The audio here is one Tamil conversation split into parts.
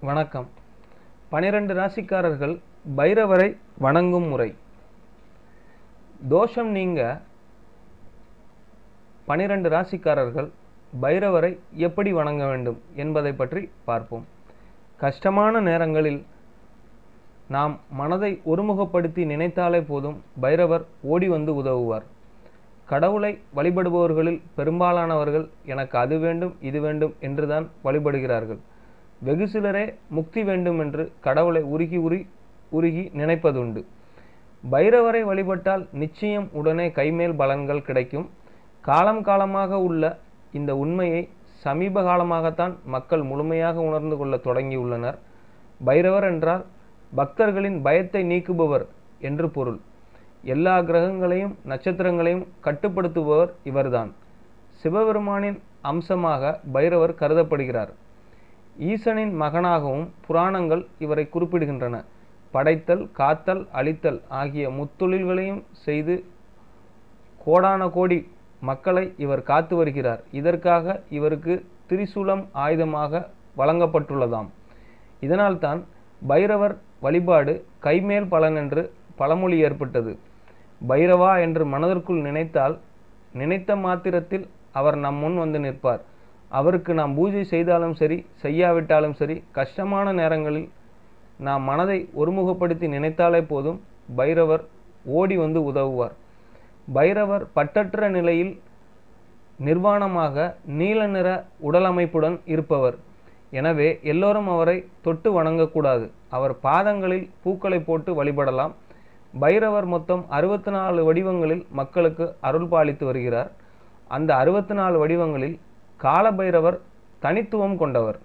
வணக்கம் பனிரெண்டு ராசிக்காரர்கள் பைரவரை வணங்கும் முறை தோஷம் நீங்க பனிரெண்டு ராசிக்காரர்கள் பைரவரை எப்படி வணங்க வேண்டும் என்பதை பற்றி பார்ப்போம் கஷ்டமான நேரங்களில் நாம் மனதை ஒருமுகப்படுத்தி நினைத்தாலே போதும் பைரவர் ஓடி வந்து உதவுவார் கடவுளை வழிபடுபவர்களில் பெரும்பாலானவர்கள் எனக்கு அது வேண்டும் இது வேண்டும் என்றுதான் வழிபடுகிறார்கள் வெகு சிலரே முக்தி வேண்டும் என்று கடவுளை உருகி உரி உருகி நினைப்பதுண்டு பைரவரை வழிபட்டால் நிச்சயம் உடனே கைமேல் பலன்கள் கிடைக்கும் காலம் காலமாக உள்ள இந்த உண்மையை சமீப காலமாகத்தான் மக்கள் முழுமையாக உணர்ந்து கொள்ள தொடங்கியுள்ளனர் பைரவர் என்றால் பக்தர்களின் பயத்தை நீக்குபவர் என்று பொருள் எல்லா கிரகங்களையும் நட்சத்திரங்களையும் கட்டுப்படுத்துபவர் இவர்தான் சிவபெருமானின் அம்சமாக பைரவர் கருதப்படுகிறார் ஈசனின் மகனாகவும் புராணங்கள் இவரை குறிப்பிடுகின்றன படைத்தல் காத்தல் அழித்தல் ஆகிய முத்தொழில்களையும் செய்து கோடான கோடி மக்களை இவர் காத்து வருகிறார் இதற்காக இவருக்கு திரிசூலம் ஆயுதமாக வழங்கப்பட்டுள்ளதாம் இதனால்தான் பைரவர் வழிபாடு கைமேல் பலன் என்று பழமொழி ஏற்பட்டது பைரவா என்று மனதிற்குள் நினைத்தால் நினைத்த மாத்திரத்தில் அவர் நம் முன் வந்து நிற்பார் அவருக்கு நாம் பூஜை செய்தாலும் சரி செய்யாவிட்டாலும் சரி கஷ்டமான நேரங்களில் நாம் மனதை ஒருமுகப்படுத்தி நினைத்தாலே போதும் பைரவர் ஓடி வந்து உதவுவார் பைரவர் பட்டற்ற நிலையில் நிர்வாணமாக நீல நிற உடலமைப்புடன் இருப்பவர் எனவே எல்லோரும் அவரை தொட்டு வணங்கக்கூடாது அவர் பாதங்களில் பூக்களை போட்டு வழிபடலாம் பைரவர் மொத்தம் அறுபத்தி நாலு வடிவங்களில் மக்களுக்கு அருள் பாலித்து வருகிறார் அந்த அறுபத்தி நாலு வடிவங்களில் கால பைரவர் தனித்துவம் கொண்டவர்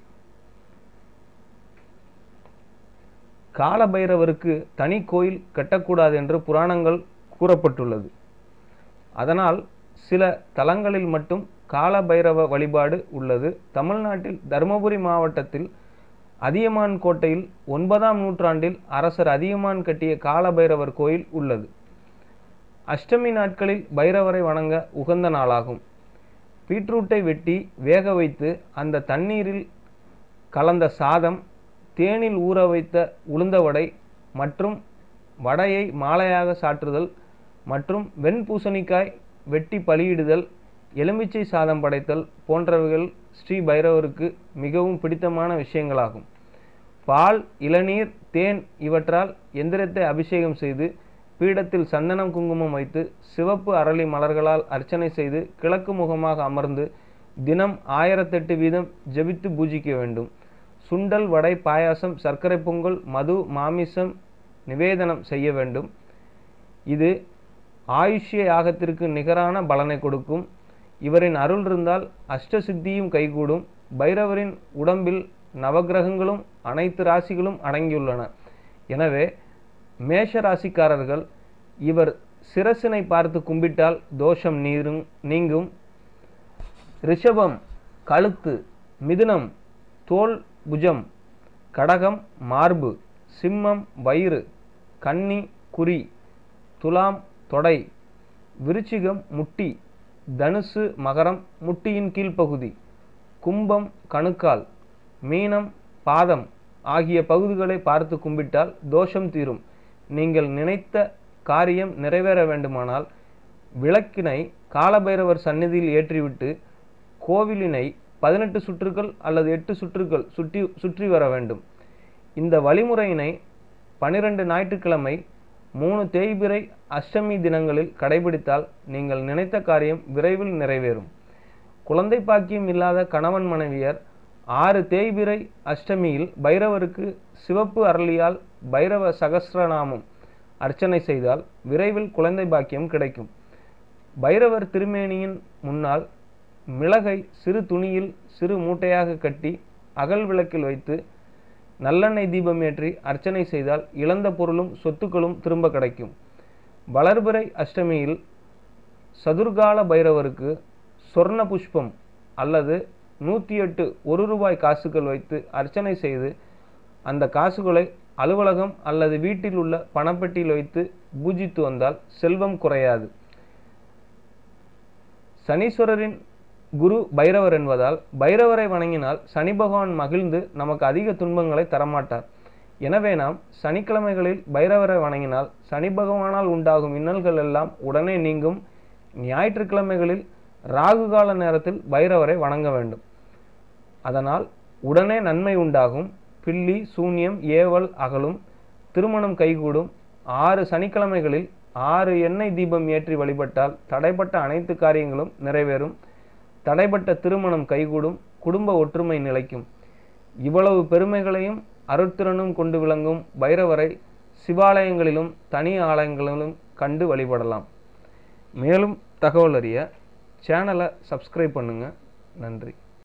கால பைரவருக்கு தனி கோயில் கட்டக்கூடாது என்று புராணங்கள் கூறப்பட்டுள்ளது அதனால் சில தலங்களில் மட்டும் கால பைரவ வழிபாடு உள்ளது தமிழ்நாட்டில் தருமபுரி மாவட்டத்தில் அதியமான் கோட்டையில் ஒன்பதாம் நூற்றாண்டில் அரசர் அதியமான் கட்டிய கால பைரவர் கோயில் உள்ளது அஷ்டமி நாட்களில் பைரவரை வணங்க உகந்த நாளாகும் பீட்ரூட்டை வெட்டி வேக வைத்து அந்த தண்ணீரில் கலந்த சாதம் தேனில் ஊற வைத்த உளுந்த வடை மற்றும் வடையை மாலையாக சாற்றுதல் மற்றும் வெண்பூசணிக்காய் வெட்டி பலியிடுதல் எலுமிச்சை சாதம் படைத்தல் போன்றவைகள் ஸ்ரீ பைரவருக்கு மிகவும் பிடித்தமான விஷயங்களாகும் பால் இளநீர் தேன் இவற்றால் எந்திரத்தை அபிஷேகம் செய்து பீடத்தில் சந்தனம் குங்குமம் வைத்து சிவப்பு அரளி மலர்களால் அர்ச்சனை செய்து கிழக்கு முகமாக அமர்ந்து தினம் ஆயிரத்தெட்டு வீதம் ஜெபித்து பூஜிக்க வேண்டும் சுண்டல் வடை பாயாசம் சர்க்கரை பொங்கல் மது மாமிசம் நிவேதனம் செய்ய வேண்டும் இது ஆயுஷ்ய யாகத்திற்கு நிகரான பலனை கொடுக்கும் இவரின் அருள் இருந்தால் அஷ்ட சித்தியும் கைகூடும் பைரவரின் உடம்பில் நவகிரகங்களும் அனைத்து ராசிகளும் அடங்கியுள்ளன எனவே மேஷ ராசிக்காரர்கள் இவர் சிரசினை பார்த்து கும்பிட்டால் தோஷம் நீரும் நீங்கும் ரிஷபம் கழுத்து மிதுனம் தோல் புஜம் கடகம் மார்பு சிம்மம் வயிறு கன்னி குறி துலாம் தொடை விருச்சிகம் முட்டி தனுசு மகரம் முட்டியின் கீழ்ப்பகுதி கும்பம் கணுக்கால் மீனம் பாதம் ஆகிய பகுதிகளை பார்த்து கும்பிட்டால் தோஷம் தீரும் நீங்கள் நினைத்த காரியம் நிறைவேற வேண்டுமானால் விளக்கினை காலபைரவர் சந்நிதியில் ஏற்றிவிட்டு கோவிலினை பதினெட்டு சுற்றுகள் அல்லது எட்டு சுற்றுகள் சுற்றி சுற்றி வர வேண்டும் இந்த வழிமுறையினை பனிரெண்டு ஞாயிற்றுக்கிழமை மூணு தேய்பிறை அஷ்டமி தினங்களில் கடைபிடித்தால் நீங்கள் நினைத்த காரியம் விரைவில் நிறைவேறும் குழந்தை பாக்கியம் இல்லாத கணவன் மனைவியர் ஆறு தேய்பிறை அஷ்டமியில் பைரவருக்கு சிவப்பு அரளியால் பைரவ சகஸ்ரநாமம் அர்ச்சனை செய்தால் விரைவில் குழந்தை பாக்கியம் கிடைக்கும் பைரவர் திருமேனியின் முன்னால் மிளகை சிறு துணியில் சிறு மூட்டையாக கட்டி அகல் விளக்கில் வைத்து நல்லெண்ணெய் தீபம் ஏற்றி அர்ச்சனை செய்தால் இழந்த பொருளும் சொத்துக்களும் திரும்ப கிடைக்கும் வளர்பிறை அஷ்டமியில் சதுர்கால பைரவருக்கு சொர்ண புஷ்பம் அல்லது நூற்றி எட்டு ஒரு ரூபாய் காசுகள் வைத்து அர்ச்சனை செய்து அந்த காசுகளை அலுவலகம் அல்லது வீட்டில் உள்ள பணப்பெட்டியில் வைத்து பூஜித்து வந்தால் செல்வம் குறையாது சனீஸ்வரரின் குரு பைரவர் என்பதால் பைரவரை வணங்கினால் சனி பகவான் மகிழ்ந்து நமக்கு அதிக துன்பங்களை தரமாட்டார் எனவே நாம் சனிக்கிழமைகளில் பைரவரை வணங்கினால் சனி பகவானால் உண்டாகும் இன்னல்கள் எல்லாம் உடனே நீங்கும் ஞாயிற்றுக்கிழமைகளில் ராகு கால நேரத்தில் பைரவரை வணங்க வேண்டும் அதனால் உடனே நன்மை உண்டாகும் பில்லி சூன்யம் ஏவல் அகலும் திருமணம் கைகூடும் ஆறு சனிக்கிழமைகளில் ஆறு எண்ணெய் தீபம் ஏற்றி வழிபட்டால் தடைப்பட்ட அனைத்து காரியங்களும் நிறைவேறும் தடைப்பட்ட திருமணம் கைகூடும் குடும்ப ஒற்றுமை நிலைக்கும் இவ்வளவு பெருமைகளையும் அருட்திறனும் கொண்டு விளங்கும் பைரவரை சிவாலயங்களிலும் தனி ஆலயங்களிலும் கண்டு வழிபடலாம் மேலும் தகவல் அறிய சேனலை சப்ஸ்கிரைப் பண்ணுங்கள் நன்றி